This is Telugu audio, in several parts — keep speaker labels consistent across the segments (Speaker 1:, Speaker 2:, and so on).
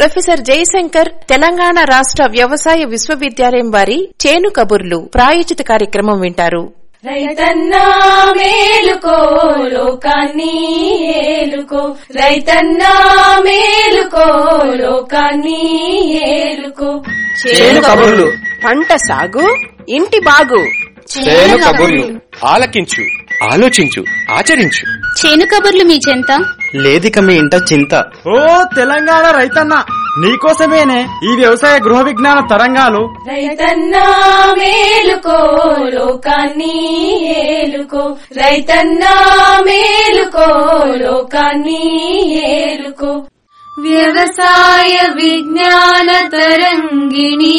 Speaker 1: ప్రొఫెసర్ జయశంకర్ తెలంగాణ రాష్ట్ర వ్యవసాయ విశ్వవిద్యాలయం వారి చేను కబుర్లు ప్రాయోజిత కార్యక్రమం వింటారు
Speaker 2: రైతన్నా మేలుకో లోకాన్ని ఏలుకో రైతన్నా మేలుకో లోకాన్ని ఏలుకో
Speaker 3: చేను కబుర్లు
Speaker 4: పంట సాగు ఇంటి బాగు
Speaker 3: చేను కబుర్లు ఆలకించు ఆలోచించు ఆచరించు
Speaker 5: చేను కబుర్లు మీ చెంత
Speaker 3: లేదిక మీ ఇంట చింత
Speaker 6: ఓ తెలంగాణ రైతన్న నీకోసమేనే ఈ వ్యవసాయ గృహ విజ్ఞాన తరంగాలు
Speaker 2: రైతన్నా మేలుకో లోకాన్ని ఏలుకో రైతన్నా మేలుకో లోకాన్ని ఏలుకో వ్యవసాయ విజ్ఞాన తరంగిణి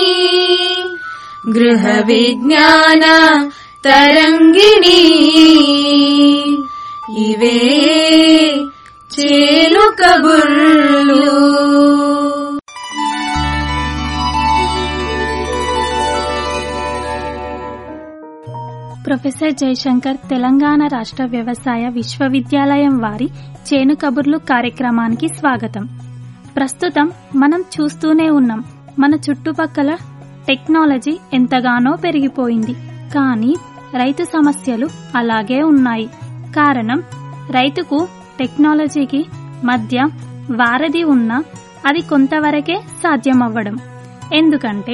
Speaker 2: గృహ విజ్ఞాన తరంగిణి ఇవే చేలు కబుర్లు
Speaker 7: ప్రొఫెసర్ జయశంకర్ తెలంగాణ రాష్ట్ర వ్యవసాయ విశ్వవిద్యాలయం వారి చేను కబుర్లు కార్యక్రమానికి స్వాగతం ప్రస్తుతం మనం చూస్తూనే ఉన్నాం మన చుట్టుపక్కల టెక్నాలజీ ఎంతగానో పెరిగిపోయింది కానీ రైతు సమస్యలు అలాగే ఉన్నాయి కారణం రైతుకు టెక్నాలజీకి మధ్య వారధి ఉన్నా అది కొంతవరకే సాధ్యమవ్వడం ఎందుకంటే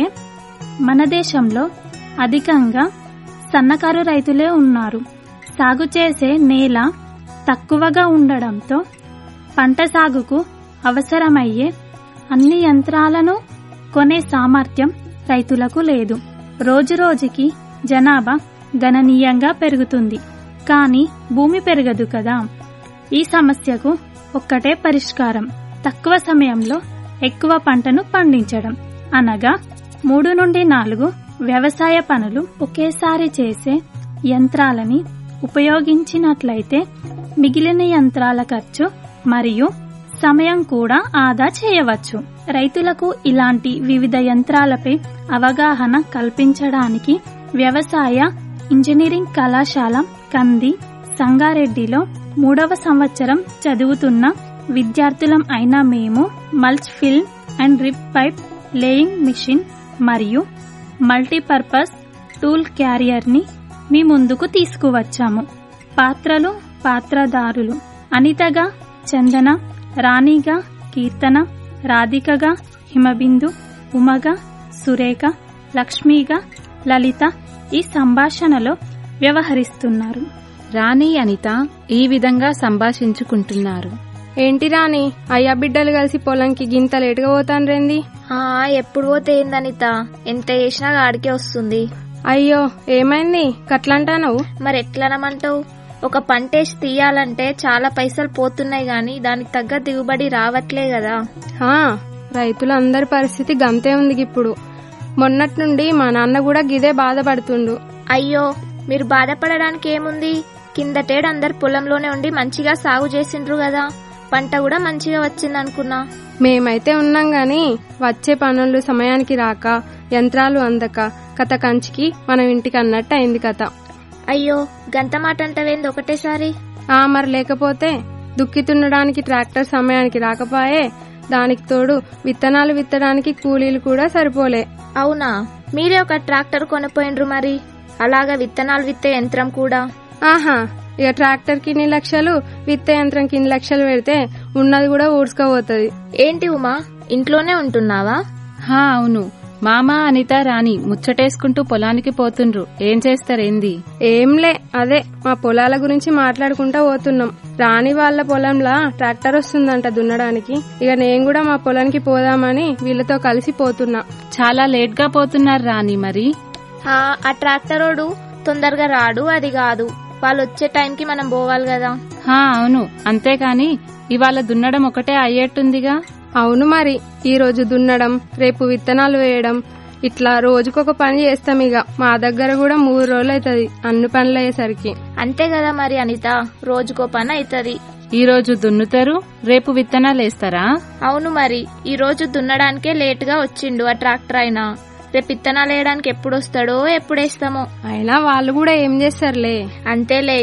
Speaker 7: మన దేశంలో అధికంగా సన్నకారు రైతులే ఉన్నారు సాగు చేసే నేల తక్కువగా ఉండడంతో పంట సాగుకు అవసరమయ్యే అన్ని యంత్రాలను కొనే సామర్థ్యం రైతులకు లేదు రోజురోజుకి జనాభా గణనీయంగా పెరుగుతుంది కానీ భూమి పెరగదు కదా ఈ సమస్యకు ఒక్కటే పరిష్కారం తక్కువ సమయంలో ఎక్కువ పంటను పండించడం అనగా మూడు నుండి నాలుగు వ్యవసాయ పనులు ఒకేసారి చేసే యంత్రాలని ఉపయోగించినట్లయితే మిగిలిన యంత్రాల ఖర్చు మరియు సమయం కూడా ఆదా చేయవచ్చు రైతులకు ఇలాంటి వివిధ యంత్రాలపై అవగాహన కల్పించడానికి వ్యవసాయ ఇంజనీరింగ్ కళాశాల కంది సంగారెడ్డిలో మూడవ సంవత్సరం చదువుతున్న విద్యార్థులం అయిన మేము mulch film and drip pipe laying machine మరియు మల్టీపర్పస్ టూల్ క్యారియర్ ని మీ ముందుకు తీసుకువచ్చాము పాత్రలు పాత్రదారులు అనితగా చందన రాణిగా కీర్తన రాధికగా హిమబిందు ఉమగా సురేఖ లక్ష్మిగా లలిత ఈ సంభాషణలో వ్యవహరిస్తున్నారు
Speaker 8: రాణి అనిత ఈ విధంగా సంభాషించుకుంటున్నారు
Speaker 9: ఏంటి రాని అయ్యా బిడ్డలు కలిసి పొలంకి గింత లేటుగా పోతాన్రేంది
Speaker 10: ఆ ఎప్పుడు పోతే ఏందనిత ఎంత చేసినా గాడికే వస్తుంది
Speaker 9: అయ్యో ఏమైంది కట్లంటావు
Speaker 10: మరి ఎట్లనమంటావు ఒక పంటేసి తీయాలంటే చాలా పైసలు పోతున్నాయి గాని దానికి తగ్గ దిగుబడి రావట్లే కదా
Speaker 9: ఆ, రైతులందరి పరిస్థితి గంతే ఉంది ఇప్పుడు మొన్నటి నుండి మా నాన్న కూడా గిదే బాధపడుతుండు
Speaker 10: అయ్యో మీరు బాధపడడానికి ఏముంది కిందటేడు అందరు పొలంలోనే ఉండి మంచిగా సాగు చేసిండ్రు కదా పంట కూడా మంచిగా వచ్చిందనుకున్నా
Speaker 9: మేమైతే ఉన్నాం గాని వచ్చే పనులు సమయానికి రాక యంత్రాలు అందక కథ కంచికి మనం ఇంటికి అన్నట్టు అయింది కథ
Speaker 10: అయ్యో గంత మాట అంటవేంది ఒకటేసారి
Speaker 9: ఆ మరి లేకపోతే దుక్కి తున్నడానికి ట్రాక్టర్ సమయానికి రాకపాయే దానికి తోడు విత్తనాలు విత్తడానికి కూలీలు కూడా సరిపోలే
Speaker 10: అవునా మీరే ఒక ట్రాక్టర్ కొనిపోయిండ్రు మరి అలాగా విత్తనాలు విత్తే యంత్రం కూడా
Speaker 9: ఆహా ఇక ట్రాక్టర్ కి ఇన్ని లక్షలు విత్త యంత్రం కి ఇన్ని లక్షలు పెడితే ఉన్నది కూడా ఊడ్చుకోబోతుంది
Speaker 10: ఏంటి ఉమా ఇంట్లోనే ఉంటున్నావా
Speaker 8: హా అవును మామ అనిత రాణి ముచ్చటేసుకుంటూ పొలానికి పోతుండ్రు ఏం చేస్తారేంది
Speaker 9: ఏంలే అదే మా పొలాల గురించి మాట్లాడుకుంటా పోతున్నాం రాని వాళ్ళ పొలంలా ట్రాక్టర్ వస్తుందంట దున్నడానికి ఇక నేను కూడా మా పొలానికి పోదామని వీళ్ళతో కలిసి పోతున్నా
Speaker 8: చాలా లేట్ గా పోతున్నారు రాణి మరి
Speaker 10: ఆ ఆ ట్రాక్టరోడు తొందరగా రాడు అది కాదు వాళ్ళు వచ్చే టైంకి మనం పోవాలి కదా
Speaker 8: హా అవును అంతేకాని ఇవాళ దున్నడం ఒకటే అయ్యేట్టుందిగా
Speaker 9: అవును మరి ఈ రోజు దున్నడం రేపు విత్తనాలు వేయడం ఇట్లా రోజుకొక పని చేస్తాం ఇక మా దగ్గర కూడా మూడు రోజులు అవుతుంది అన్ని పనులు అయ్యేసరికి
Speaker 10: అంతే కదా మరి అనిత రోజుకో పని అవుతుంది
Speaker 8: ఈ రోజు దున్నుతారు రేపు విత్తనాలు వేస్తారా
Speaker 10: అవును మరి ఈ రోజు దున్నడానికే లేట్ గా వచ్చిండు ఆ ట్రాక్టర్ అయినా రేపు విత్తనాలు వేయడానికి ఎప్పుడు వస్తాడో ఎప్పుడు వేస్తామో
Speaker 9: అయినా వాళ్ళు కూడా ఏం చేస్తారులే
Speaker 10: అంతేలేగా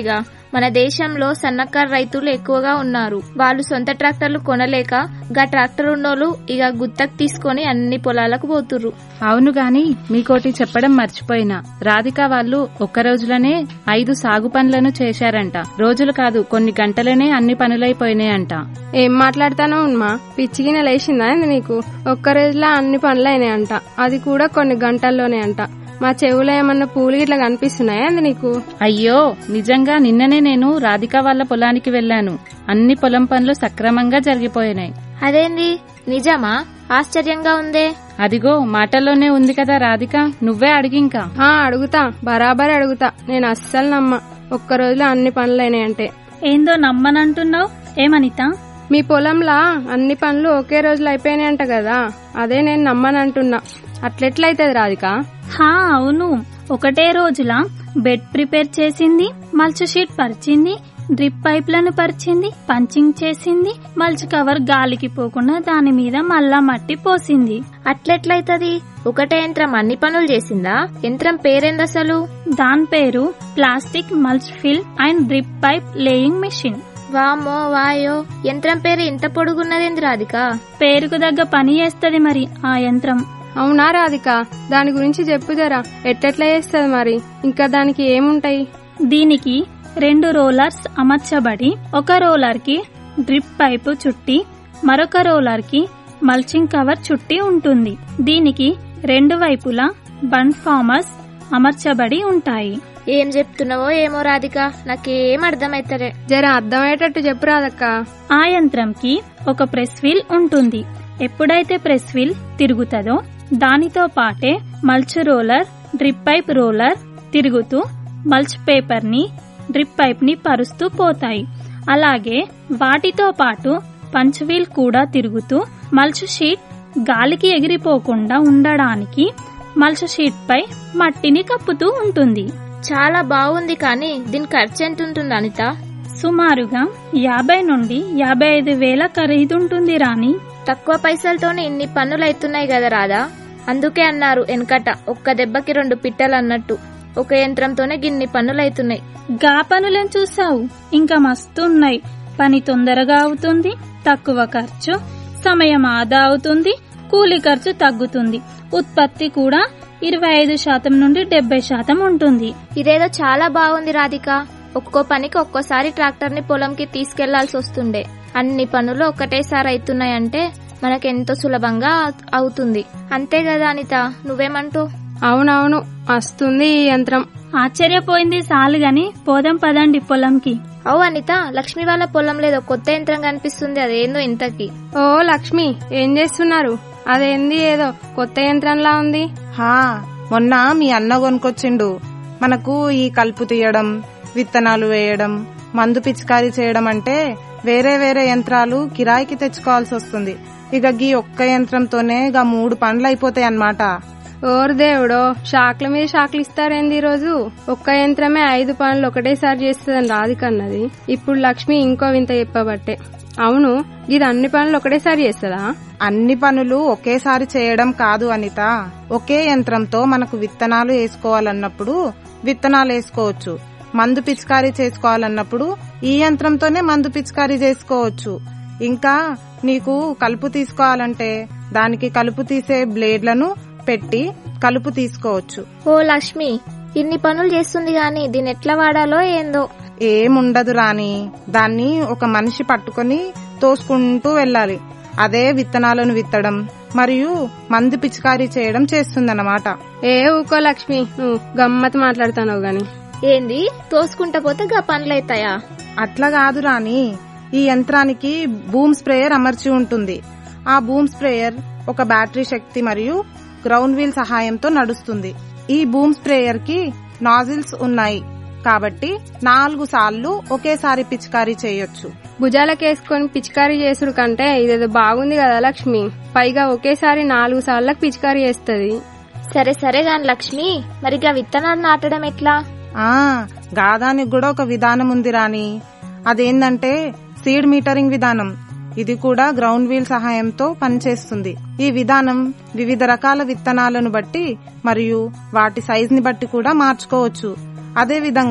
Speaker 10: మన దేశంలో సన్నకారు రైతులు ఎక్కువగా ఉన్నారు వాళ్ళు సొంత ట్రాక్టర్లు కొనలేక గా ట్రాక్టర్ ఉన్నోళ్ళు ఇక గుత్తకు తీసుకొని అన్ని పొలాలకు పోతుర్రు
Speaker 8: అవును గాని మీకోటి చెప్పడం మర్చిపోయినా రాధిక వాళ్ళు ఒక్క రోజులోనే ఐదు సాగు పనులను చేశారంట రోజులు కాదు కొన్ని గంటలనే అన్ని పనులైపోయినాయంట
Speaker 9: ఏం మాట్లాడతానో ఉన్మా పిచ్చిగిన లేచిందా ఏంది నీకు ఒక్క రోజులో అన్ని పనులైనాయంట అది కూడా కొన్ని గంటల్లోనే అంట మా చెవులో ఏమన్నా పూలు ఇట్లా కనిపిస్తున్నాయా ఏంది నీకు
Speaker 8: అయ్యో నిజంగా నిన్ననే నేను రాధిక వాళ్ళ పొలానికి వెళ్ళాను అన్ని పొలం పనులు సక్రమంగా జరిగిపోయినాయి
Speaker 10: అదేంది నిజమా ఆశ్చర్యంగా ఉందే
Speaker 8: అదిగో మాటల్లోనే ఉంది కదా రాధిక నువ్వే అడిగింకా
Speaker 9: ఆ అడుగుతా బరాబర్ అడుగుతా నేను అస్సలు నమ్మ ఒక్క రోజులో అన్ని పనులైనాయంటే
Speaker 7: ఏందో నమ్మనంటున్నావు ఏమనిత
Speaker 9: మీ పొలంలా అన్ని పనులు ఒకే రోజులో అయిపోయినాయంట కదా అదే నేను నమ్మనంటున్నా అట్లెట్లయితది రాధిక
Speaker 7: హా అవును ఒకటే రోజులా బెడ్ ప్రిపేర్ చేసింది మల్చు షీట్ పరిచింది డ్రిప్ పైప్లను పరిచింది పంచింగ్ చేసింది మల్చు కవర్ గాలికి పోకుండా దాని మీద మళ్ళా మట్టి పోసింది
Speaker 10: అట్లెట్లయితది ఒకటే యంత్రం అన్ని పనులు చేసిందా యంత్రం పేరేంది అసలు
Speaker 7: దాని పేరు plastic mulch film and drip pipe laying machine
Speaker 10: వామో వాయో యంత్రం పేరు ఇంత పొడుగున్నదేంది రాధిక
Speaker 7: పేరుకు దగ్గ పని చేస్తది మరి ఆ యంత్రం
Speaker 9: అవునా రాధిక దాని గురించి చెప్పు జరా ఎట్టెట్లా చేస్తుంది మరి ఇంకా దానికి ఏముంటాయి
Speaker 7: దీనికి రెండు రోలర్స్ అమర్చబడి ఒక రోలర్ కి డ్రిప్ పైపు చుట్టి మరొక రోలర్ కి మల్చింగ్ కవర్ చుట్టి ఉంటుంది దీనికి రెండు వైపులా బన్ ఫార్మర్స్ అమర్చబడి ఉంటాయి
Speaker 10: ఏం చెప్తున్నావో ఏమో రాధిక నాకేం అర్థమైతలే
Speaker 9: జర అర్థమయ్యేటట్టు చెప్పు రాధక్క
Speaker 7: ఆ యంత్రంకి ఒక ప్రెస్ వీల్ ఉంటుంది ఎప్పుడైతే ప్రెస్ వీల్ తిరుగుతుందో దానితో పాటే mulch roller drip pipe roller తిరుగుతూ మల్చ్ పేపర్ ని డ్రిప్ పైప్ ని పరుస్తూ పోతాయి అలాగే వాటితో పాటు పంచ్ వీల్ కూడా తిరుగుతూ మల్చ్ షీట్ గాలికి ఎగిరిపోకుండా ఉండడానికి మల్చ్ షీట్ పై మట్టిని కప్పుతూ ఉంటుంది
Speaker 10: చాలా బాగుంది కానీ దీని ఖర్చు ఎంత ఉంటుంది అనిత
Speaker 7: సుమారుగా యాభై నుండి యాభై ఐదు వేల ఖరీదుంటుంది రాణి
Speaker 10: తక్కువ పైసలతోనే ఇన్ని పనులు అవుతున్నాయి కదా రాదా అందుకే అన్నారు వెనకట ఒక్క దెబ్బకి రెండు పిట్టలు అన్నట్టు ఒక యంత్రంతోనే గిన్ని పనులు అవుతున్నాయి
Speaker 7: గా పనులేం చూసావు ఇంకా మస్తు ఉన్నాయి పని తొందరగా అవుతుంది తక్కువ ఖర్చు సమయం ఆదా అవుతుంది కూలి ఖర్చు తగ్గుతుంది ఉత్పత్తి కూడా ఇరవై ఐదు శాతం నుండి డెబ్బై శాతం ఉంటుంది
Speaker 10: ఇదేదో చాలా బాగుంది రాధిక ఒక్కో పనికి ఒక్కోసారి ట్రాక్టర్ ని పొలంకి తీసుకెళ్లాల్సి వస్తుండే అన్ని పనులు ఒకటేసారి అవుతున్నాయంటే మనకెంతో సులభంగా అవ్- అవుతుంది అంతే కదా అనిత నువ్వేమంటూ
Speaker 9: అవునవును వస్తుంది ఈ యంత్రం
Speaker 7: ఆశ్చర్యపోయింది సాలు గాని పోదాం పదండి పొలంకి
Speaker 10: అవు అనిత లక్ష్మి వాళ్ళ పొలం లేదో కొత్త యంత్రం కనిపిస్తుంది అదేందో ఇంతకి
Speaker 9: ఓ లక్ష్మి ఏం చేస్తున్నారు అదేంది ఏదో కొత్త యంత్రంలా ఉంది
Speaker 5: హా మొన్న మీ అన్న కొనుకొచ్చిండు మనకు ఈ కలుపు తీయడం విత్తనాలు వేయడం మందు పిచికారీ చేయడం అంటే వేరే వేరే యంత్రాలు కిరాయికి తెచ్చుకోవాల్సి వస్తుంది ఇక గీ ఒక్క యంత్రంతోనే గా మూడు పనులు అయిపోతాయి అన్నమాట
Speaker 9: ఓరు దేవుడో షాక్ల మీద షాక్లు ఇస్తారేంది ఈ రోజు ఒక్క యంత్రమే ఐదు పనులు ఒకటేసారి చేస్తుందని రాధికన్నది ఇప్పుడు లక్ష్మి ఇంకో వింత చెప్పబట్టే అవును ఇది అన్ని పనులు ఒకటేసారి చేస్తుందా
Speaker 5: అన్ని పనులు ఒకేసారి చేయడం కాదు అనిత ఒకే యంత్రంతో మనకు విత్తనాలు వేసుకోవాలన్నప్పుడు విత్తనాలు వేసుకోవచ్చు మందు పిచికారీ చేసుకోవాలన్నప్పుడు ఈ యంత్రంతోనే మందు పిచికారీ చేసుకోవచ్చు ఇంకా నీకు కలుపు తీసుకోవాలంటే దానికి కలుపు తీసే బ్లేడ్లను పెట్టి కలుపు తీసుకోవచ్చు
Speaker 10: ఓ లక్ష్మి ఇన్ని పనులు చేస్తుంది గాని దీన్ని ఎట్లా వాడాలో ఏందో
Speaker 5: ఏముండదు రాని దాన్ని ఒక మనిషి పట్టుకొని తోసుకుంటూ వెళ్ళాలి అదే విత్తనాలను విత్తడం మరియు మందు పిచికారీ చేయడం చేస్తుందన్నమాట
Speaker 9: ఏ ఊకో లక్ష్మి నువ్వు గమ్మత్ మాట్లాడుతావు గాని
Speaker 10: ఏంది తోసుకుంటా పోతే గా పనులు అవుతాయా
Speaker 5: అట్లా కాదు రాని ఈ యంత్రానికి బూమ్ స్ప్రేయర్ అమర్చి ఉంటుంది ఆ బూమ్ స్ప్రేయర్ ఒక బ్యాటరీ శక్తి మరియు గ్రౌండ్ వీల్ సహాయంతో నడుస్తుంది ఈ బూమ్ స్ప్రేయర్ కి నాజిల్స్ ఉన్నాయి కాబట్టి నాలుగు సార్లు ఒకేసారి పిచికారీ చేయొచ్చు
Speaker 9: భుజాలకేసుకొని పిచికారీ చేసుడు కంటే ఇదేదో బాగుంది కదా లక్ష్మి పైగా ఒకేసారి నాలుగు సార్లకు పిచికారీ చేస్తుంది
Speaker 10: సరే సరే గాని లక్ష్మి మరిగా విత్తనాలు నాటడం ఎట్లా
Speaker 5: ఆ గాదానికి కూడా ఒక విధానం ఉంది రాని అదేంటంటే సీడ్ మీటరింగ్ విధానం ఇది కూడా గ్రౌండ్ వీల్ సహాయంతో పనిచేస్తుంది ఈ విధానం వివిధ రకాల విత్తనాలను బట్టి మరియు వాటి సైజ్ ని బట్టి కూడా మార్చుకోవచ్చు అదే విధంగా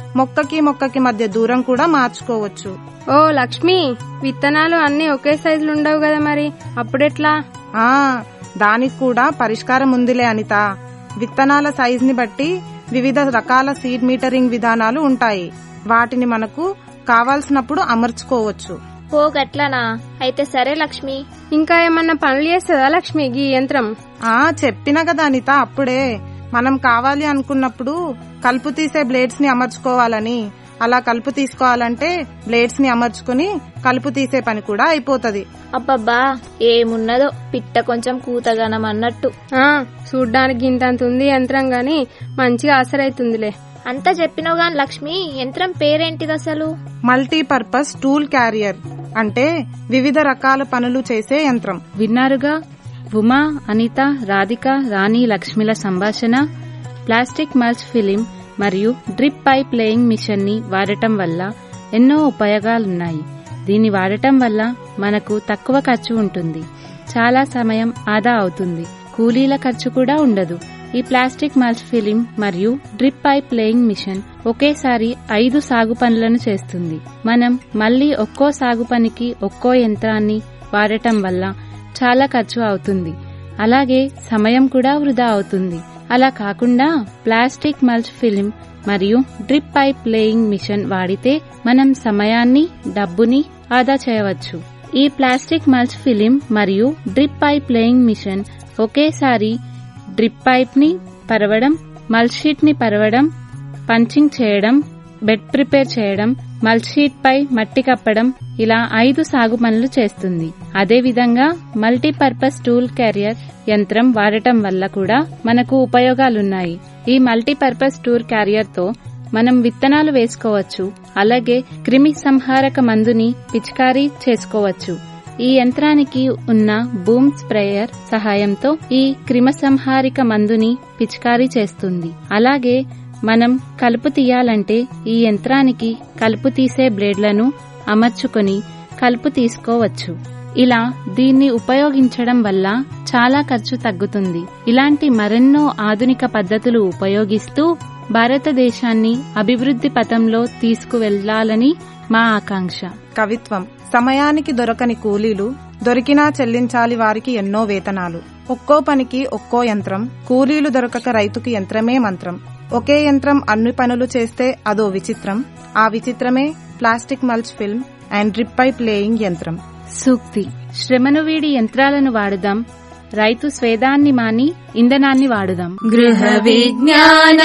Speaker 5: మొక్కకి మొక్కకి మధ్య దూరం కూడా మార్చుకోవచ్చు
Speaker 9: ఓ లక్ష్మి విత్తనాలు అన్ని ఒకే సైజులు ఉండవు కదా మరి అప్పుడెట్లా
Speaker 5: ఆ దానికి కూడా పరిష్కారం ఉందిలే అనిత విత్తనాల సైజుని బట్టి వివిధ రకాల సీడ్ మీటరింగ్ విధానాలు ఉంటాయి వాటిని మనకు కావాల్సినప్పుడు అమర్చుకోవచ్చు
Speaker 10: ఓ గట్లనా అయితే సరే లక్ష్మి
Speaker 9: ఇంకా ఏమన్నా పనులు చేస్తుందా లక్ష్మి ఈ యంత్రం
Speaker 5: ఆ చెప్పినా కదా అనిత అప్పుడే మనం కావాలి అనుకున్నప్పుడు కలుపు తీసే బ్లేడ్స్ ని అమర్చుకోవాలని అలా కలుపు తీసుకోవాలంటే బ్లేడ్స్ ని అమర్చుకుని కలుపు తీసే పని కూడా అయిపోతది
Speaker 10: అబ్బబ్బా ఏమున్నదో పిట్ట కొంచెం కూతగనం అన్నట్టు
Speaker 9: ఆ చూడ్డానికి ఇంతంత ఉంది యంత్రం గాని మంచిగా ఆసరైతుందిలే
Speaker 10: అంతా చెప్పినావు గాని లక్ష్మి యంత్రం పేరేంటిది అసలు
Speaker 5: మల్టీపర్పస్ టూల్ క్యారియర్ అంటే వివిధ రకాల పనులు చేసే యంత్రం
Speaker 8: విన్నారుగా ఉమా అనిత రాధిక రాణి లక్ష్మిల సంభాషణ ప్లాస్టిక్ మల్చ్ ఫిలిం మరియు డ్రిప్ పైప్ లేయింగ్ మిషన్ ని వాడటం వల్ల ఎన్నో ఉపయోగాలున్నాయి దీన్ని వాడటం వల్ల మనకు తక్కువ ఖర్చు ఉంటుంది చాలా సమయం ఆదా అవుతుంది కూలీల ఖర్చు కూడా ఉండదు ఈ ప్లాస్టిక్ మల్చ్ ఫిలిం మరియు డ్రిప్ పైప్ లేయింగ్ మిషన్ ఒకేసారి ఐదు సాగు పనులను చేస్తుంది మనం మళ్ళీ ఒక్కో సాగు పనికి ఒక్కో యంత్రాన్ని వాడటం వల్ల చాలా ఖర్చు అవుతుంది అలాగే సమయం కూడా వృధా అవుతుంది అలా కాకుండా ప్లాస్టిక్ మల్చ్ ఫిలిం మరియు డ్రిప్ పైప్ లేయింగ్ మిషన్ వాడితే మనం సమయాన్ని డబ్బుని ఆదా చేయవచ్చు ఈ ప్లాస్టిక్ మల్చ్ ఫిలిం మరియు డ్రిప్ పైప్ లేయింగ్ మిషన్ ఒకేసారి డ్రిప్ పైప్ ని పరవడం మల్చ్ షీట్ ని పరవడం పంచింగ్ చేయడం బెడ్ ప్రిపేర్ చేయడం మల్చ్ షీట్ పై మట్టి కప్పడం ఇలా ఐదు సాగు పనులు చేస్తుంది అదేవిధంగా మల్టీపర్పస్ టూల్ క్యారియర్ యంత్రం వాడటం వల్ల కూడా మనకు ఉపయోగాలున్నాయి ఈ మల్టీపర్పస్ టూల్ క్యారియర్ తో మనం విత్తనాలు వేసుకోవచ్చు అలాగే క్రిమి సంహారక మందుని పిచికారీ చేసుకోవచ్చు ఈ యంత్రానికి ఉన్న బూమ్ స్ప్రేయర్ సహాయంతో ఈ క్రిమసంహారిక మందుని పిచికారీ చేస్తుంది అలాగే మనం కలుపు తీయాలంటే ఈ యంత్రానికి కలుపు తీసే బ్లేడ్లను అమర్చుకొని కలుపు తీసుకోవచ్చు ఇలా దీన్ని ఉపయోగించడం వల్ల చాలా ఖర్చు తగ్గుతుంది ఇలాంటి మరెన్నో ఆధునిక పద్ధతులు ఉపయోగిస్తూ భారతదేశాన్ని అభివృద్ధి పథంలో తీసుకువెళ్లాలని మా ఆకాంక్ష
Speaker 5: కవిత్వం సమయానికి దొరకని కూలీలు దొరికినా చెల్లించాలి వారికి ఎన్నో వేతనాలు ఒక్కో పనికి ఒక్కో యంత్రం కూలీలు దొరకక రైతుకి యంత్రమే మంత్రం ఒకే యంత్రం అన్ని పనులు చేస్తే అదో విచిత్రం ఆ విచిత్రమే plastic mulch film and drip pipe laying యంత్రం
Speaker 8: సూక్తి శ్రమను వీడి యంత్రాలను వాడుదాం రైతు స్వేదాన్ని మాని ఇంధనాన్ని వాడుదాం
Speaker 2: గృహ విజ్ఞాన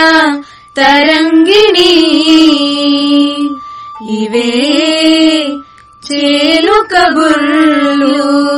Speaker 2: తరంగిణి ఇవే చేలు కబుర్లు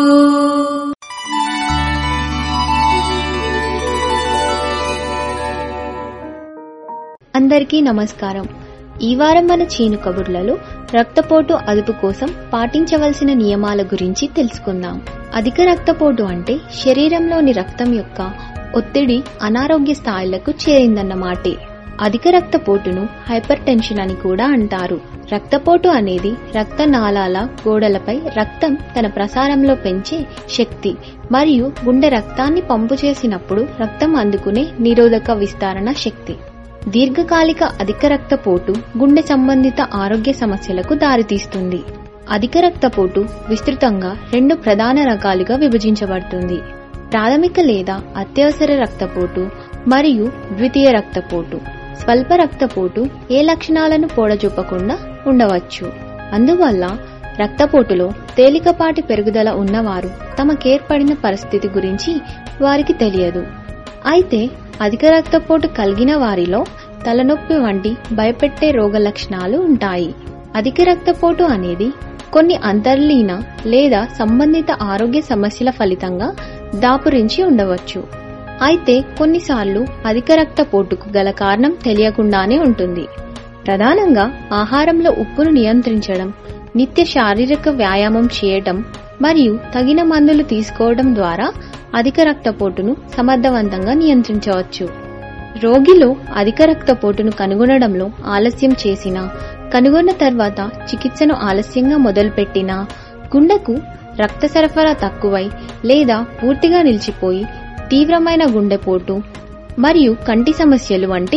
Speaker 11: అందరికీ నమస్కారం ఈ వారం మన చీను కబుర్లలో రక్తపోటు అదుపు కోసం పాటించవలసిన నియమాల గురించి తెలుసుకుందాం అధిక రక్తపోటు అంటే శరీరంలోని రక్తం యొక్క ఒత్తిడి అనారోగ్య స్థాయిలకు చేరిందన్నమాటే అధిక రక్తపోటును హైపర్ టెన్షన్ అని కూడా అంటారు రక్తపోటు అనేది రక్తనాళాల గోడలపై రక్తం తన ప్రసారంలో పెంచే శక్తి మరియు గుండె రక్తాన్ని పంపు చేసినప్పుడు రక్తం అందుకునే నిరోధక విస్తరణ శక్తి దీర్ఘకాలిక అధిక రక్తపోటు గుండె సంబంధిత ఆరోగ్య సమస్యలకు దారితీస్తుంది అధిక రక్తపోటు విస్తృతంగా రెండు ప్రధాన రకాలుగా విభజించబడుతుంది ప్రాథమిక లేదా అత్యవసర రక్తపోటు మరియు ద్వితీయ రక్తపోటు స్వల్ప రక్తపోటు ఏ లక్షణాలను పోడచూపకుండా ఉండవచ్చు అందువల్ల రక్తపోటులో తేలికపాటి పెరుగుదల ఉన్నవారు తమకేర్పడిన పరిస్థితి గురించి వారికి తెలియదు అయితే అధిక రక్తపోటు కలిగిన వారిలో తలనొప్పి వంటి భయపెట్టే రోగ లక్షణాలు ఉంటాయి అధిక రక్తపోటు అనేది కొన్ని అంతర్లీన లేదా సంబంధిత ఆరోగ్య సమస్యల ఫలితంగా దాపురించి ఉండవచ్చు అయితే కొన్నిసార్లు అధిక రక్తపోటుకు గల కారణం తెలియకుండానే ఉంటుంది ప్రధానంగా ఆహారంలో ఉప్పును నియంత్రించడం నిత్య శారీరక వ్యాయామం చేయటం మరియు తగిన మందులు తీసుకోవడం ద్వారా అధిక రక్తపోటును సమర్థవంతంగా నియంత్రించవచ్చు రోగిలో అధిక రక్తపోటును కనుగొనడంలో ఆలస్యం చేసినా కనుగొన్న తర్వాత చికిత్సను ఆలస్యంగా మొదలుపెట్టినా గుండెకు రక్త సరఫరా తక్కువై లేదా పూర్తిగా నిలిచిపోయి తీవ్రమైన గుండెపోటు మరియు కంటి సమస్యలు వంటి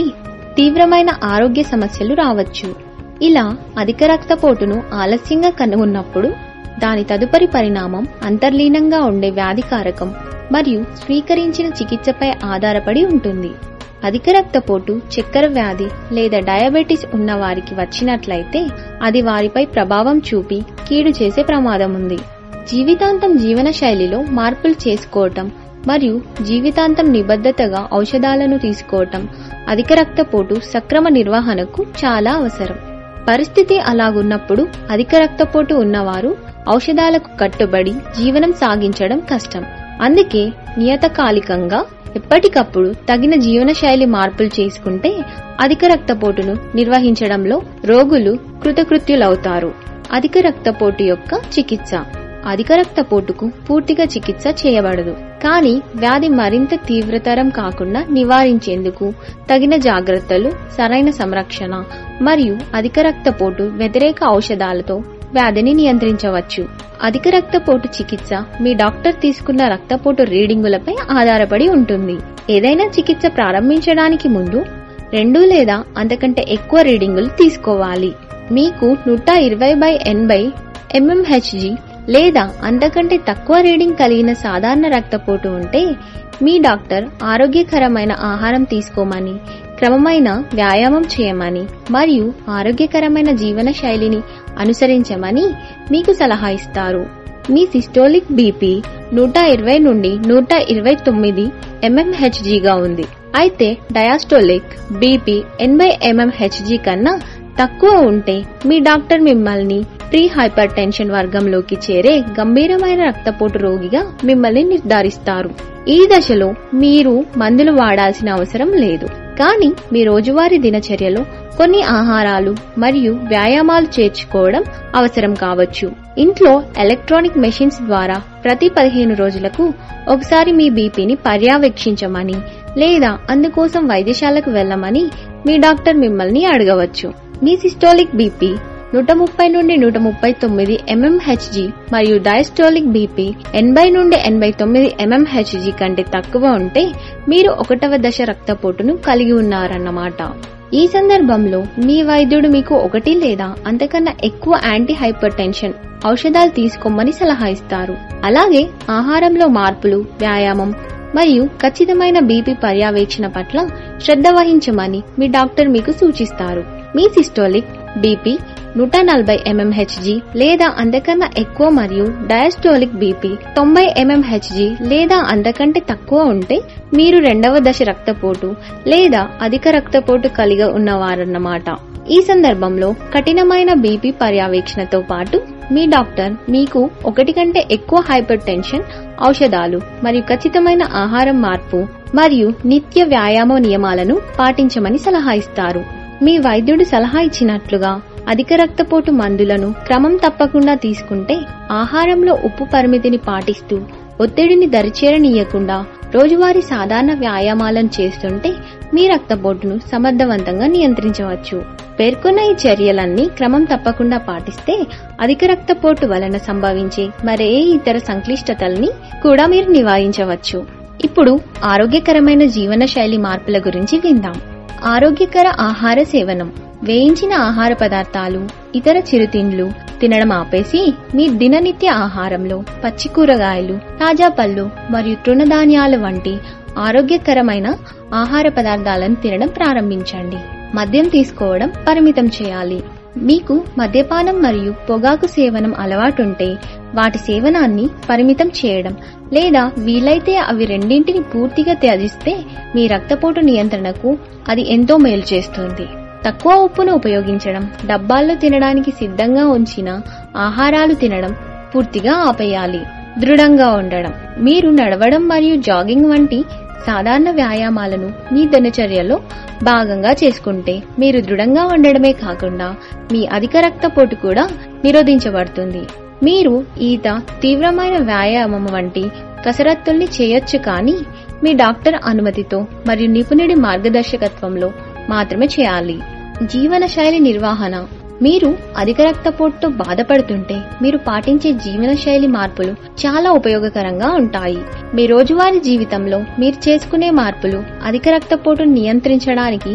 Speaker 11: తీవ్రమైన ఆరోగ్య సమస్యలు రావచ్చు ఇలా అధిక రక్తపోటును ఆలస్యంగా కనుగొన్నప్పుడు దాని తదుపరి పరిణామం అంతర్లీనంగా ఉండే వ్యాధికారకం మరియు స్వీకరించిన చికిత్సపై ఆధారపడి ఉంటుంది అధిక రక్తపోటు చక్కెర వ్యాధి లేదా డయాబెటిస్ ఉన్న వారికి వచ్చినట్లయితే అది వారిపై ప్రభావం చూపి కీడు చేసే ప్రమాదం ఉంది జీవితాంతం జీవన శైలిలో మార్పులు చేసుకోవటం మరియు జీవితాంతం నిబద్ధతగా ఔషధాలను తీసుకోవటం అధిక రక్తపోటు సక్రమ నిర్వహణకు చాలా అవసరం పరిస్థితి అలాగున్నప్పుడు అధిక రక్తపోటు ఉన్నవారు ఔషధాలకు కట్టుబడి జీవనం సాగించడం కష్టం అందుకే నియతకాలికంగా ఎప్పటికప్పుడు తగిన జీవనశైలి మార్పులు చేసుకుంటే అధిక రక్తపోటును నిర్వహించడంలో రోగులు కృతకృత్యులవుతారు అధిక రక్తపోటు యొక్క చికిత్స అధిక రక్తపోటుకు పూర్తిగా చికిత్స చేయబడదు కానీ వ్యాధి మరింత తీవ్రతరం కాకుండా నివారించేందుకు తగిన జాగ్రత్తలు సరైన సంరక్షణ మరియు అధిక రక్తపోటు వ్యతిరేక ఔషధాలతో వ్యాధిని నియంత్రించవచ్చు అధిక రక్తపోటు చికిత్స మీ డాక్టర్ తీసుకున్న రక్తపోటు రీడింగులపై ఆధారపడి ఉంటుంది ఏదైనా చికిత్స ప్రారంభించడానికి ముందు రెండు లేదా అంతకంటే ఎక్కువ రీడింగులు తీసుకోవాలి మీకు నూట ఇరవై బై ఎనభై ఎంఎంహెచ్జి లేదా అంతకంటే తక్కువ రీడింగ్ కలిగిన సాధారణ రక్తపోటు ఉంటే మీ డాక్టర్ ఆరోగ్యకరమైన ఆహారం తీసుకోమని క్రమమైన వ్యాయామం చేయమని మరియు ఆరోగ్యకరమైన జీవన శైలిని అనుసరించమని మీకు సలహా ఇస్తారు మీ సిస్టోలిక్ బీపీ నూట ఇరవై నుండి నూట ఇరవై తొమ్మిది ఎంఎంహెచ్జిగా ఉంది అయితే డయాస్టోలిక్ బీపీ ఎనభై ఎంఎంహెచ్జి కన్నా తక్కువ ఉంటే మీ డాక్టర్ మిమ్మల్ని ప్రీ హైపర్ టెన్షన్ వర్గంలోకి చేరే గంభీరమైన రక్తపోటు రోగిగా మిమ్మల్ని నిర్ధారిస్తారు ఈ దశలో మీరు మందులు వాడాల్సిన అవసరం లేదు కానీ మీ రోజువారీ దినచర్యలో కొన్ని ఆహారాలు మరియు వ్యాయామాలు చేర్చుకోవడం అవసరం కావచ్చు ఇంట్లో ఎలక్ట్రానిక్ మెషిన్స్ ద్వారా ప్రతి పదిహేను రోజులకు ఒకసారి మీ బీపీని పర్యవేక్షించమని లేదా అందుకోసం వైద్యశాలకు వెళ్ళమని మీ డాక్టర్ మిమ్మల్ని అడగవచ్చు మీ సిస్టోలిక్ బీపీ నూట ముప్పై నుండి నూట ముప్పై తొమ్మిది ఎంఎంహెచ్జి మరియు డయాస్టోలిక్ బీపీ ఎనభై నుండి ఎనభై తొమ్మిది ఎంఎంహెచ్జి కంటే తక్కువ ఉంటే మీరు ఒకటవ దశ రక్తపోటును కలిగి ఉన్నారన్నమాట ఈ సందర్భంలో మీ వైద్యుడు మీకు ఒకటి లేదా అంతకన్నా ఎక్కువ యాంటీ హైపర్ టెన్షన్ ఔషధాలు తీసుకోమని సలహా ఇస్తారు అలాగే ఆహారంలో మార్పులు వ్యాయామం మరియు ఖచ్చితమైన బీపీ పర్యవేక్షణ పట్ల శ్రద్ధ వహించమని మీ డాక్టర్ మీకు సూచిస్తారు మీ సిస్టోలిక్ బీపీ నూట నలభై ఎంఎంహెచ్జి లేదా అంతకన్నా ఎక్కువ మరియు డయాస్టోలిక్ బీపీ తొంభై ఎంఎంహెచ్జి లేదా అంతకంటే తక్కువ ఉంటే మీరు రెండవ దశ రక్తపోటు లేదా అధిక రక్తపోటు కలిగి ఉన్నవారన్నమాట ఈ సందర్భంలో కఠినమైన బీపీ పర్యవేక్షణతో పాటు మీ డాక్టర్ మీకు ఒకటి కంటే ఎక్కువ హైపర్ టెన్షన్ ఔషధాలు మరియు ఖచ్చితమైన ఆహారం మార్పు మరియు నిత్య వ్యాయామ నియమాలను పాటించమని సలహా ఇస్తారు మీ వైద్యుడు సలహా ఇచ్చినట్లుగా అధిక రక్తపోటు మందులను క్రమం తప్పకుండా తీసుకుంటే ఆహారంలో ఉప్పు పరిమితిని పాటిస్తూ ఒత్తిడిని దరిచేరనీయకుండా రోజువారీ సాధారణ వ్యాయామాలను చేస్తుంటే మీ రక్తపోటును సమర్థవంతంగా నియంత్రించవచ్చు పేర్కొన్న ఈ చర్యలన్నీ క్రమం తప్పకుండా పాటిస్తే అధిక రక్తపోటు వలన సంభవించే మరే ఇతర సంక్లిష్టతల్ని కూడా మీరు నివారించవచ్చు ఇప్పుడు ఆరోగ్యకరమైన జీవన శైలి మార్పుల గురించి విందాం ఆరోగ్యకర ఆహార సేవనం వేయించిన ఆహార పదార్థాలు ఇతర చిరుతిండ్లు తినడం ఆపేసి మీ దిననిత్య ఆహారంలో పచ్చి కూరగాయలు తాజా పళ్ళు మరియు తృణధాన్యాలు వంటి ఆరోగ్యకరమైన ఆహార పదార్థాలను తినడం ప్రారంభించండి మద్యం తీసుకోవడం పరిమితం చేయాలి మీకు మద్యపానం మరియు పొగాకు సేవనం అలవాటుంటే వాటి సేవనాన్ని పరిమితం చేయడం లేదా వీలైతే అవి రెండింటిని పూర్తిగా త్యజిస్తే మీ రక్తపోటు నియంత్రణకు అది ఎంతో మేలు చేస్తుంది తక్కువ ఉప్పును ఉపయోగించడం డబ్బాల్లో తినడానికి సిద్ధంగా ఉంచిన ఆహారాలు తినడం పూర్తిగా ఆపేయాలి దృఢంగా ఉండడం మీరు నడవడం మరియు జాగింగ్ వంటి సాధారణ వ్యాయామాలను మీ దినచర్యలో భాగంగా చేసుకుంటే మీరు దృఢంగా ఉండడమే కాకుండా మీ అధిక రక్తపోటు కూడా నిరోధించబడుతుంది మీరు ఈత తీవ్రమైన వ్యాయామం వంటి కసరత్తుల్ని చేయొచ్చు కానీ మీ డాక్టర్ అనుమతితో మరియు నిపుణుడి మార్గదర్శకత్వంలో మాత్రమే చేయాలి జీవనశైలి నిర్వహణ మీరు అధిక రక్తపోటుతో బాధపడుతుంటే మీరు పాటించే జీవనశైలి మార్పులు చాలా ఉపయోగకరంగా ఉంటాయి మీ రోజువారీ జీవితంలో మీరు చేసుకునే మార్పులు అధిక రక్తపోటును నియంత్రించడానికి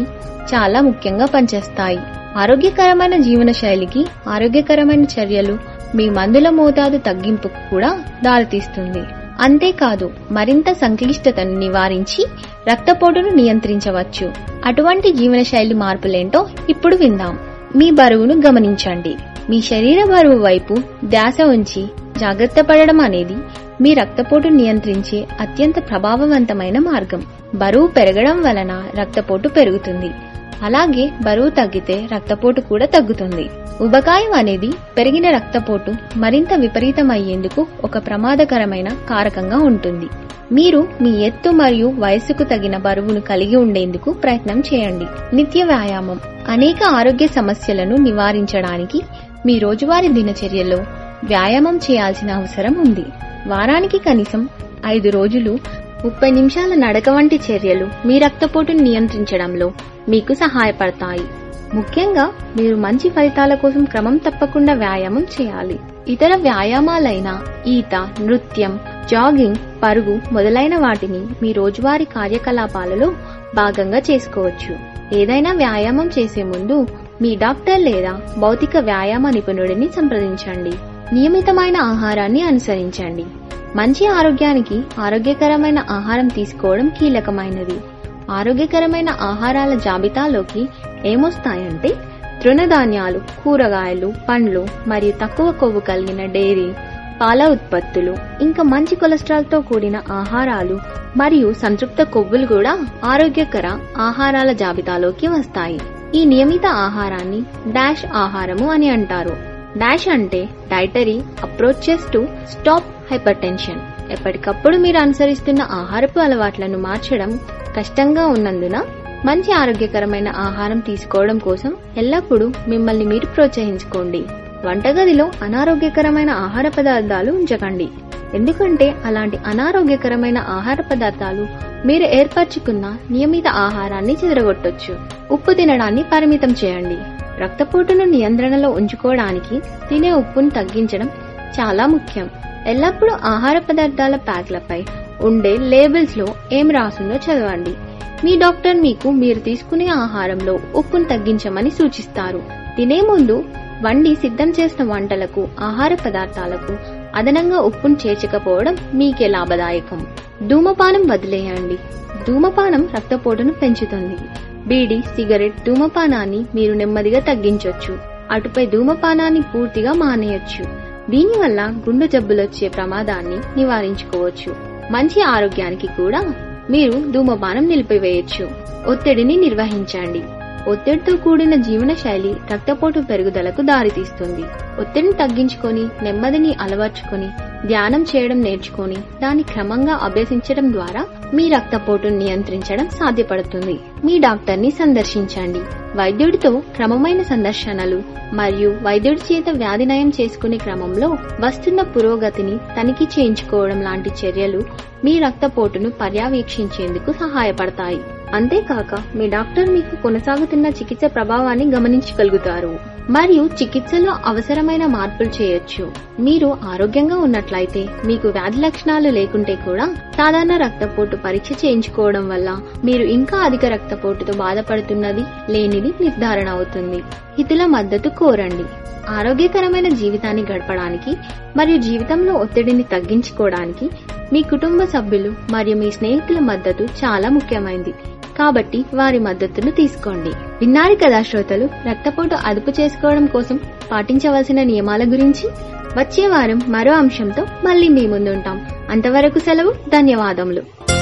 Speaker 11: చాలా ముఖ్యంగా పనిచేస్తాయి ఆరోగ్యకరమైన జీవన శైలికి ఆరోగ్యకరమైన చర్యలు మీ మందుల మోతాదు తగ్గింపుకు కూడా దారితీస్తుంది అంతేకాదు మరింత సంక్లిష్టతను నివారించి రక్తపోటును నియంత్రించవచ్చు అటువంటి జీవనశైలి మార్పులేంటో ఇప్పుడు విందాం మీ బరువును గమనించండి మీ శరీర బరువు వైపు ధ్యాస ఉంచి జాగ్రత్త పడడం అనేది మీ రక్తపోటు నియంత్రించే అత్యంత ప్రభావవంతమైన మార్గం బరువు పెరగడం వలన రక్తపోటు పెరుగుతుంది అలాగే బరువు తగ్గితే రక్తపోటు కూడా తగ్గుతుంది ఉబకాయం అనేది పెరిగిన రక్తపోటు మరింత విపరీతమయ్యేందుకు ఒక ప్రమాదకరమైన కారకంగా ఉంటుంది మీరు మీ ఎత్తు మరియు వయస్సుకు తగిన బరువును కలిగి ఉండేందుకు ప్రయత్నం చేయండి నిత్య వ్యాయామం అనేక ఆరోగ్య సమస్యలను నివారించడానికి మీ రోజువారీ దినచర్యలో వ్యాయామం చేయాల్సిన అవసరం ఉంది వారానికి కనీసం ఐదు రోజులు ముప్పై నిమిషాల నడక వంటి చర్యలు మీ రక్తపోటును నియంత్రించడంలో మీకు సహాయపడతాయి ముఖ్యంగా మీరు మంచి ఫలితాల కోసం క్రమం తప్పకుండా వ్యాయామం చేయాలి ఇతర వ్యాయామాలైన ఈత నృత్యం జాగింగ్ పరుగు మొదలైన వాటిని మీ రోజువారీ కార్యకలాపాలలో భాగంగా చేసుకోవచ్చు ఏదైనా వ్యాయామం చేసే ముందు మీ డాక్టర్ లేదా భౌతిక వ్యాయామ నిపుణుడిని సంప్రదించండి నియమితమైన ఆహారాన్ని అనుసరించండి మంచి ఆరోగ్యానికి ఆరోగ్యకరమైన ఆహారం తీసుకోవడం కీలకమైనది ఆరోగ్యకరమైన ఆహారాల జాబితాలోకి ఏమొస్తాయంటే తృణధాన్యాలు కూరగాయలు పండ్లు మరియు తక్కువ కొవ్వు కలిగిన డైరీ పాల ఉత్పత్తులు ఇంకా మంచి కొలెస్ట్రాల్ తో కూడిన ఆహారాలు మరియు సంతృప్త కొవ్వులు కూడా ఆరోగ్యకర ఆహారాల జాబితాలోకి వస్తాయి ఈ నియమిత ఆహారాన్ని డాష్ ఆహారము అని అంటారు డాష్ అంటే dietary approaches to stop hypertension ఎప్పటికప్పుడు మీరు అనుసరిస్తున్న ఆహారపు అలవాట్లను మార్చడం కష్టంగా ఉన్నందున మంచి ఆరోగ్యకరమైన ఆహారం తీసుకోవడం కోసం ఎల్లప్పుడూ మిమ్మల్ని మీరు ప్రోత్సహించుకోండి వంటగదిలో అనారోగ్యకరమైన ఆహార పదార్థాలు ఉంచకండి ఎందుకంటే అలాంటి అనారోగ్యకరమైన ఆహార పదార్థాలు మీరు ఏర్పరచుకున్న నియమిత ఆహారాన్ని చెదరగొట్టొచ్చు ఉప్పు తినడాన్ని పరిమితం చేయండి రక్తపోటును నియంత్రణలో ఉంచుకోవడానికి తినే ఉప్పును తగ్గించడం చాలా ముఖ్యం ఎల్లప్పుడూ ఆహార పదార్థాల ప్యాక్లపై ఉండే లేబుల్స్ లో ఏం రాసిందో చదవండి మీ డాక్టర్ మీకు మీరు తీసుకునే ఆహారంలో ఉప్పును తగ్గించమని సూచిస్తారు తినే ముందు వండి సిద్ధం చేసిన వంటలకు ఆహార పదార్థాలకు అదనంగా ఉప్పును చేర్చకపోవడం మీకే లాభదాయకం ధూమపానం వదిలేయండి ధూమపానం రక్తపోటును పెంచుతుంది బీడి సిగరెట్ ధూమపానాన్ని మీరు నెమ్మదిగా తగ్గించొచ్చు అటుపై ధూమపానాన్ని పూర్తిగా మానేయొచ్చు దీనివల్ల గుండె జబ్బులొచ్చే ప్రమాదాన్ని నివారించుకోవచ్చు మంచి ఆరోగ్యానికి కూడా మీరు ధూమపానం నిలిపివేయచ్చు ఒత్తిడిని నిర్వహించండి ఒత్తిడితో కూడిన జీవన శైలి రక్తపోటు పెరుగుదలకు దారితీస్తుంది ఒత్తిడిని తగ్గించుకొని నెమ్మదిని అలవర్చుకొని ధ్యానం చేయడం నేర్చుకొని దాన్ని క్రమంగా అభ్యసించడం ద్వారా మీ రక్తపోటును నియంత్రించడం సాధ్యపడుతుంది మీ డాక్టర్ని సందర్శించండి వైద్యుడితో క్రమమైన సందర్శనలు మరియు వైద్యుడి చేత వ్యాధి నయం చేసుకునే క్రమంలో వస్తున్న పురోగతిని తనిఖీ చేయించుకోవడం లాంటి చర్యలు మీ రక్తపోటును పర్యవేక్షించేందుకు సహాయపడతాయి అంతేకాక మీ డాక్టర్ మీకు కొనసాగుతున్న చికిత్స ప్రభావాన్ని గమనించగలుగుతారు మరియు చికిత్సలో అవసరమైన మార్పులు చేయొచ్చు మీరు ఆరోగ్యంగా ఉన్నట్లయితే మీకు వ్యాధి లక్షణాలు లేకుంటే కూడా సాధారణ రక్తపోటు పరీక్ష చేయించుకోవడం వల్ల మీరు ఇంకా అధిక రక్తపోటుతో బాధపడుతున్నది లేనిది నిర్ధారణ అవుతుంది హితుల మద్దతు కోరండి ఆరోగ్యకరమైన జీవితాన్ని గడపడానికి మరియు జీవితంలో ఒత్తిడిని తగ్గించుకోవడానికి మీ కుటుంబ సభ్యులు మరియు మీ స్నేహితుల మద్దతు చాలా ముఖ్యమైనది కాబట్టి వారి మద్దతును తీసుకోండి విన్నారి కదా శ్రోతలు రక్తపోటు అదుపు చేసుకోవడం కోసం పాటించవలసిన నియమాల గురించి వచ్చే వారం మరో అంశంతో మళ్ళీ మీ ముందుంటాం అంతవరకు సెలవు ధన్యవాదములు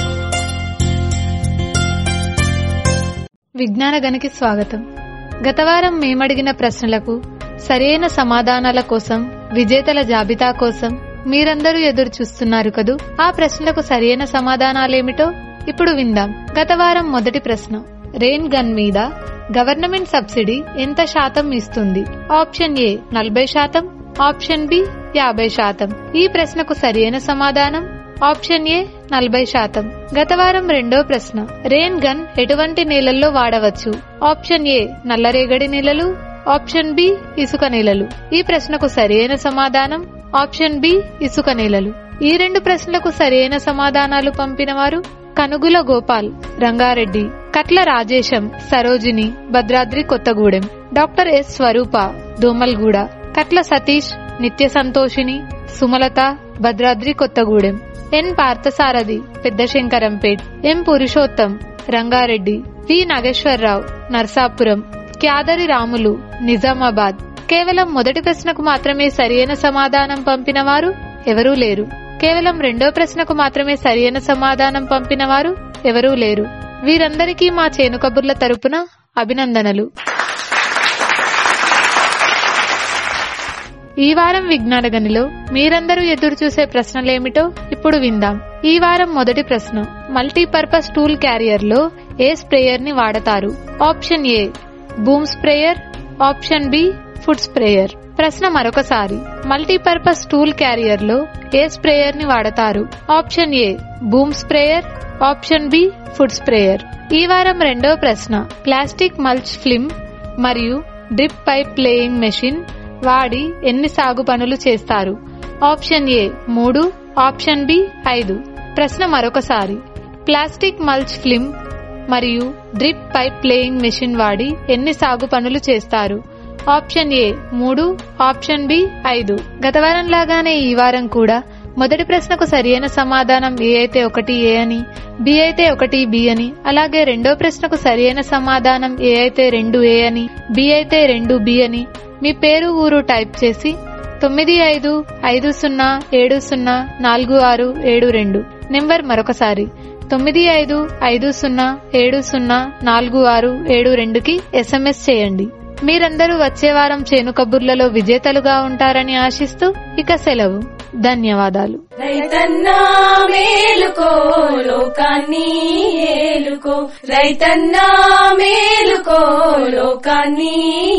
Speaker 12: విజ్ఞాన గనికి స్వాగతం గత వారం మేమడిగిన ప్రశ్నలకు సరైన సమాధానాల కోసం విజేతల జాబితా కోసం మీరందరూ ఎదురు చూస్తున్నారు కదూ ఆ ప్రశ్నలకు సరైన సమాధానాలేమిటో ఇప్పుడు విందాం గత వారం మొదటి ప్రశ్న రెయిన్ గన్ మీద గవర్నమెంట్ సబ్సిడీ ఎంత శాతం ఇస్తుంది ఆప్షన్ ఏ నలభై శాతం ఆప్షన్ బి యాభై శాతం ఈ ప్రశ్నకు సరైన సమాధానం ఆప్షన్ ఏ నలభై శాతం గత వారం రెండో ప్రశ్న రెయిన్ గన్ ఎటువంటి నేలల్లో వాడవచ్చు ఆప్షన్ ఏ నల్లరేగడి నేలలు ఆప్షన్ బి ఇసుక నేలలు ఈ ప్రశ్నకు సరైన సమాధానం ఆప్షన్ బి ఇసుక నేలలు ఈ రెండు ప్రశ్నలకు సరైన సమాధానాలు పంపిన వారు కనుగుల గోపాల్ రంగారెడ్డి కట్ల రాజేశం సరోజిని భద్రాద్రి కొత్తగూడెం డాక్టర్ ఎస్ స్వరూప దోమల్గూడ కట్ల సతీష్ నిత్య సంతోషిని సుమలత భద్రాద్రి కొత్తగూడెం ఎన్ పార్థసారథి పెద్దశంకరంపేట్ ఎం పురుషోత్తం రంగారెడ్డి వి నాగేశ్వరరావు నర్సాపురం క్యాదరి రాములు నిజామాబాద్ కేవలం మొదటి ప్రశ్నకు మాత్రమే సరియైన సమాధానం పంపిన వారు ఎవరూ లేరు కేవలం రెండో ప్రశ్నకు మాత్రమే సరియైన సమాధానం పంపిన వారు ఎవరూ లేరు వీరందరికీ మా చేను కబుర్ల తరపున అభినందనలు ఈ వారం విజ్ఞాన గనిలో మీరందరూ ఎదురు చూసే ప్రశ్నలేమిటో ఇప్పుడు విందాం ఈ వారం మొదటి ప్రశ్న మల్టీపర్పస్ టూల్ క్యారియర్ లో ఏ స్ప్రేయర్ ని వాడతారు option A boom sprayer option B foot sprayer ప్రశ్న మరొకసారి మల్టీపర్పస్ టూల్ క్యారియర్ లో ఏ స్ప్రేయర్ ని వాడతారు option A boom sprayer option B foot sprayer ఈ వారం రెండో ప్రశ్న ప్లాస్టిక్ మల్చ్ ఫిల్మ్ మరియు డ్రిప్ పైప్ ప్లేయింగ్ మెషిన్ వాడి ఎన్ని సాగు పనులు చేస్తారు ఆప్షన్ ఏ మూడు ఆప్షన్ బి ఐదు ప్రశ్న మరొకసారి ప్లాస్టిక్ మల్చ్ ఫిల్మ్ మరియు డ్రిప్ పైప్ ప్లేయింగ్ మెషిన్ వాడి ఎన్ని సాగు పనులు చేస్తారు ఆప్షన్ ఏ మూడు ఆప్షన్ బి ఐదు గత వారం లాగానే ఈ వారం కూడా మొదటి ప్రశ్నకు సరియైన సమాధానం ఏ అయితే ఒకటి ఏ అని బి అయితే ఒకటి బి అని అలాగే రెండో ప్రశ్నకు సరియైన సమాధానం ఏ అయితే రెండు ఏ అని బి అయితే రెండు బి అని మీ పేరు ఊరు టైప్ చేసి తొమ్మిది ఐదు ఐదు సున్నా ఏడు సున్నా నాలుగు ఆరు ఏడు రెండు నెంబర్ మరొకసారి తొమ్మిది ఐదు ఐదు సున్నా ఏడు సున్నా నాలుగు ఆరు ఏడు రెండుకి ఎస్ఎంఎస్ చేయండి మీరందరూ వచ్చే వారం చేను కబుర్లలో విజేతలుగా ఉంటారని ఆశిస్తూ ఇక సెలవు ధన్యవాదాలు
Speaker 2: రైతన్నా మేలుకో లోకాన్ని ఏలుకో రైతన్నా మేలుకో లోకాన్ని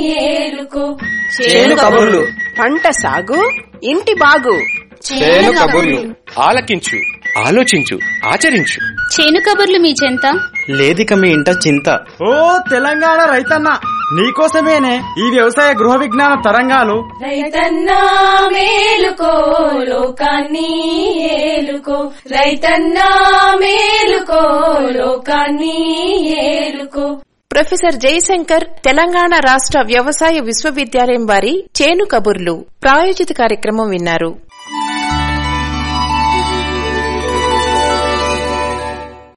Speaker 2: ఏలుకో
Speaker 3: చేను కబుర్లు
Speaker 4: పంట సాగు ఇంటి బాగు
Speaker 3: చేను కబుర్లు ఆలకించు ఆలోచించు ఆచరించు
Speaker 13: చేను కబుర్లు మీ చెంత
Speaker 3: లేదిక మీ ఇంట చింత
Speaker 6: ఓ తెలంగాణ రైతన్న నీకోసమేనే ఈ వ్యవసాయ గృహ విజ్ఞాన తరంగాలు
Speaker 2: రైతన్నా మేలుకో లోకాన్ని ఏలుకో రైతన్నా మేలుకో లోకాన్ని ఏలుకో
Speaker 1: ప్రొఫెసర్ జయశంకర్ తెలంగాణ రాష్ట్ర వ్యవసాయ విశ్వవిద్యాలయం వారి చేను కబుర్లు ప్రాయోజిత కార్యక్రమం విన్నారు